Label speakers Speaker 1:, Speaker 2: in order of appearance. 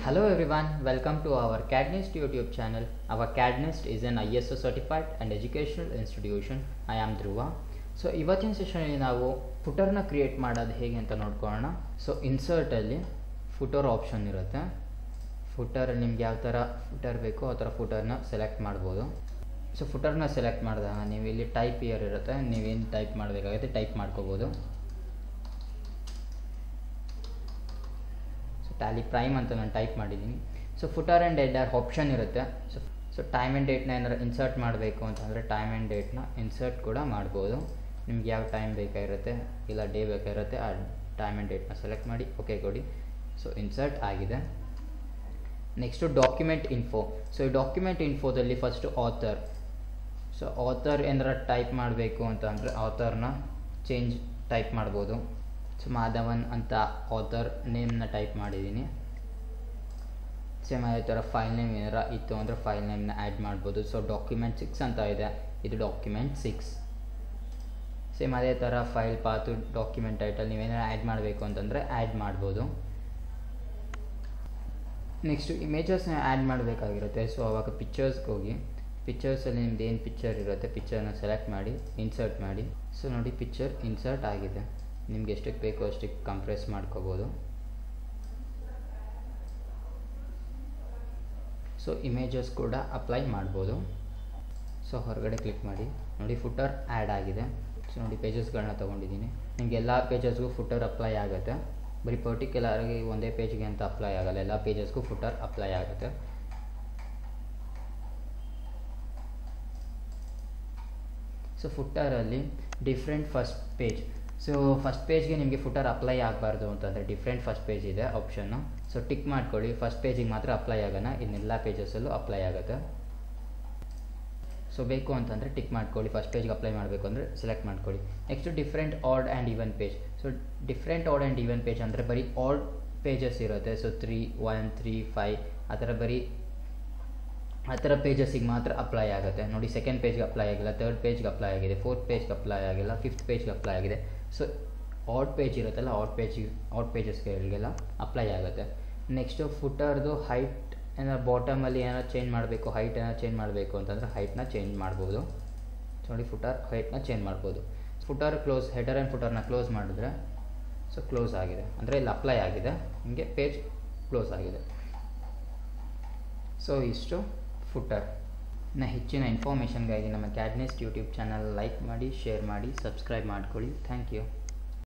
Speaker 1: Hello everyone, welcome to our CADNIST YouTube channel. Our CADNIST is an ISO certified and educational institution. I am Dhruva. So ಇವತ್ತಿನ ಸೆಷನಲ್ಲಿ ನಾವು ಫುಟರ್ನ create ಮಾಡೋದು ಹೇಗೆ ಅಂತ ನೋಡ್ಕೊಳ್ಳೋಣ ಸೊ ಇನ್ಸರ್ಟಲ್ಲಿ ಫುಟರ್ ಆಪ್ಷನ್ ಇರುತ್ತೆ ಫುಟರ್ ನಿಮ್ಗೆ ಯಾವ ಥರ ಫುಟರ್ ಬೇಕೋ ಆ ಥರ ಫುಟರ್ನ ಸೆಲೆಕ್ಟ್ ಮಾಡ್ಬೋದು ಸೊ ಫುಟರ್ನ ಸೆಲೆಕ್ಟ್ ಮಾಡಿದಾಗ ನೀವು ಇಲ್ಲಿ ಟೈಪ್ ಇಯರ್ ಇರುತ್ತೆ ನೀವೇನು ಟೈಪ್ ಮಾಡಬೇಕಾಗುತ್ತೆ ಟೈಪ್ ಮಾಡ್ಕೋಬೋದು ಸೊ ಟ್ಯಾಲಿ ಪ್ರೈಮ್ ಅಂತ ನಾನು ಟೈಪ್ ಮಾಡಿದ್ದೀನಿ so footer and header option ಇರುತ್ತೆ ಸೊ ಸೊ ಟೈಮ್ ಆ್ಯಂಡ್ ಡೇಟ್ನ ಏನಾರು ಇನ್ಸರ್ಟ್ ಮಾಡಬೇಕು ಅಂತಂದರೆ ಟೈಮ್ ಆ್ಯಂಡ್ ಡೇಟ್ನ ಇನ್ಸರ್ಟ್ ಕೂಡ ಮಾಡ್ಬೋದು ನಿಮ್ಗೆ ಯಾವ ಟೈಮ್ ಬೇಕಾಗಿರುತ್ತೆ ಇಲ್ಲ ಡೇ ಬೇಕಾಗಿರುತ್ತೆ ಆ ಟೈಮ್ ಆ್ಯಂಡ್ ಡೇಟ್ನ ಸೆಲೆಕ್ಟ್ ಮಾಡಿ ಓಕೆ ಕೊಡಿ ಸೊ ಇನ್ಸರ್ಟ್ ಆಗಿದೆ ನೆಕ್ಸ್ಟು ಡಾಕ್ಯುಮೆಂಟ್ ಇನ್ಫೋ ಸೊ ಈ ಡಾಕ್ಯುಮೆಂಟ್ ಇನ್ಫೋದಲ್ಲಿ ಫಸ್ಟು ಆಥರ್ ಸೊ ಆಥರ್ ಏನಾರ ಟೈಪ್ ಮಾಡಬೇಕು ಅಂತ ಅಂದರೆ ಆಥರ್ನ ಚೇಂಜ್ ಟೈಪ್ ಮಾಡ್ಬೋದು ಸೊ ಮಾಧವನ್ ಅಂತ ಆಥರ್ ನೇಮ್ನ ಟೈಪ್ ಮಾಡಿದ್ದೀನಿ ಸೇಮ್ ಅದೇ ಥರ ಫೈಲ್ ನೇಮ್ ಏನಾರ ಇತ್ತು ಅಂದರೆ ಫೈಲ್ ನೇಮ್ನ ಆ್ಯಡ್ ಮಾಡ್ಬೋದು ಸೊ ಡಾಕ್ಯುಮೆಂಟ್ ಸಿಕ್ಸ್ ಅಂತ ಇದೆ ಇದು ಡಾಕ್ಯುಮೆಂಟ್ ಸಿಕ್ಸ್ ಸೇಮ್ ಅದೇ ಥರ ಫೈಲ್ ಪಾತು ಡಾಕ್ಯುಮೆಂಟ್ ಟೈಟಲ್ ನೀವೇನಾರು ಆ್ಯಡ್ ಮಾಡಬೇಕು ಅಂತಂದರೆ ಆ್ಯಡ್ ಮಾಡ್ಬೋದು ನೆಕ್ಸ್ಟು ಇಮೇಜಸ್ನ ಆ್ಯಡ್ ಮಾಡಬೇಕಾಗಿರುತ್ತೆ ಸೊ ಅವಾಗ ಪಿಕ್ಚರ್ಸ್ಗೆ ಹೋಗಿ ಪಿಕ್ಚರ್ಸಲ್ಲಿ ನಿಮ್ದು ಏನು ಪಿಕ್ಚರ್ ಇರುತ್ತೆ ಪಿಕ್ಚರ್ನ ಸೆಲೆಕ್ಟ್ ಮಾಡಿ ಇನ್ಸರ್ಟ್ ಮಾಡಿ ಸೊ ನೋಡಿ ಪಿಕ್ಚರ್ ಇನ್ಸರ್ಟ್ ಆಗಿದೆ ನಿಮ್ಗೆ ಎಷ್ಟಕ್ಕೆ ಬೇಕೋ ಅಷ್ಟಕ್ಕೆ ಕಂಪ್ರೆಸ್ ಮಾಡ್ಕೋಬೋದು ಸೊ ಇಮೇಜಸ್ ಕೂಡ ಅಪ್ಲೈ ಮಾಡ್ಬೋದು ಸೊ ಹೊರಗಡೆ ಕ್ಲಿಕ್ ಮಾಡಿ ನೋಡಿ ಫುಟರ್ ಆ್ಯಡ್ ಆಗಿದೆ ಸೊ ನೋಡಿ ಪೇಜಸ್ಗಳನ್ನ ತೊಗೊಂಡಿದ್ದೀನಿ ನಿಮಗೆ ಎಲ್ಲ ಪೇಜಸ್ಗೂ ಫುಟರ್ ಅಪ್ಲೈ ಆಗುತ್ತೆ ಬರೀ ಪರ್ಟಿಕ್ಯುಲರಾಗಿ ಒಂದೇ ಪೇಜ್ಗೆ ಅಂತ ಅಪ್ಲೈ ಆಗಲ್ಲ ಎಲ್ಲ ಪೇಜಸ್ಗೂ ಫುಟರ್ ಅಪ್ಲೈ ಆಗುತ್ತೆ ಸೊ ಫುಟರಲ್ಲಿ different first page so first ಪೇಜ್ಗೆ ನಿಮಗೆ ಫುಟರ್ ಅಪ್ಲೈ ಆಗಬಾರ್ದು ಅಂತಂದರೆ ಡಿಫ್ರೆಂಟ್ ಫಸ್ಟ್ ಪೇಜ್ ಇದೆ ಆಪ್ಷನ್ನು ಸೊ ಟಿಕ್ ಮಾಡ್ಕೊಳ್ಳಿ ಫಸ್ಟ್ ಪೇಜಿಗೆ ಮಾತ್ರ ಅಪ್ಲೈ ಆಗೋಣ ಇನ್ನೆಲ್ಲ ಪೇಜಸಲ್ಲೂ ಅಪ್ಲೈ ಆಗುತ್ತೆ ಸೊ ಬೇಕು ಅಂತಂದರೆ ಟಿಕ್ ಮಾಡ್ಕೊಳ್ಳಿ ಫಸ್ಟ್ ಪೇಜ್ಗೆ ಅಪ್ಲೈ ಮಾಡಬೇಕು ಅಂದರೆ ಸೆಲೆಕ್ಟ್ ಮಾಡ್ಕೊಳ್ಳಿ next different odd and even page so different odd and even page ಅಂದರೆ ಬರೀ ಆಡ್ ಪೇಜಸ್ ಇರುತ್ತೆ so three one three five ಆ ಥರ ಬರೀ ಆ ಥರ ಪೇಜಸ್ಸಿಗೆ ಮಾತ್ರ ಅಪ್ಲೈ ಆಗುತ್ತೆ ನೋಡಿ ಸೆಕೆಂಡ್ ಪೇಜ್ಗೆ ಅಪ್ಲೈ ಆಗಿಲ್ಲ ತರ್ಡ್ ಪೇಜ್ಗೆ ಅಪ್ಲೈ ಆಗಿದೆ ಫೋರ್ತ್ ಪೇಜ್ಗೆ ಅಪ್ಲೈ ಆಗಿಲ್ಲ ಫಿಫ್ತ್ ಪೇಜ್ಗೆ ಅಪ್ಲೈ ಆಗಿದೆ ಸೊ ಆಡ್ ಪೇಜ್ ಇರುತ್ತಲ್ಲ ಆಡ್ ಪೇಜ್ ಆಡ್ ಪೇಜಸ್ಗಳಿಗೆಲ್ಲ ಅಪ್ಲೈ ಆಗುತ್ತೆ ನೆಕ್ಸ್ಟು ಫುಟರ್ದು ಹೈಟ್ ಏನಾರು ಬಾಟಮಲ್ಲಿ ಏನಾರು ಚೇಂಜ್ ಮಾಡಬೇಕು ಹೈಟ್ ಏನಾರು ಚೇಂಜ್ ಮಾಡಬೇಕು ಅಂತಂದರೆ ಹೈಟ್ನ ಚೇಂಜ್ ಮಾಡ್ಬೋದು ನೋಡಿ ಫುಟರ್ ಹೈಟ್ನ ಚೇಂಜ್ ಮಾಡ್ಬೋದು ಫುಟರ್ ಕ್ಲೋಸ್ ಹೆಡರ್ ಆ್ಯಂಡ್ ಫುಟರ್ನ ಕ್ಲೋಸ್ ಮಾಡಿದ್ರೆ ಸೊ ಕ್ಲೋಸ್ ಆಗಿದೆ ಅಂದರೆ ಇಲ್ಲಿ ಅಪ್ಲೈ ಆಗಿದೆ ನಿಮಗೆ ಪೇಜ್ ಕ್ಲೋಸ್ ಆಗಿದೆ ಸೊ ಇಷ್ಟು ಫುಟರ್ ಇನ್ನು ಹೆಚ್ಚಿನ ಇನ್ಫಾರ್ಮೇಷನ್ಗಾಗಿ ನಮ್ಮ ಕ್ಯಾಡ್ನೆಸ್ಟ್ ಯೂಟ್ಯೂಬ್ ಚಾನಲ್ ಲೈಕ್ ಮಾಡಿ ಶೇರ್ ಮಾಡಿ ಸಬ್ಸ್ಕ್ರೈಬ್ ಮಾಡ್ಕೊಳ್ಳಿ ಥ್ಯಾಂಕ್ ಯು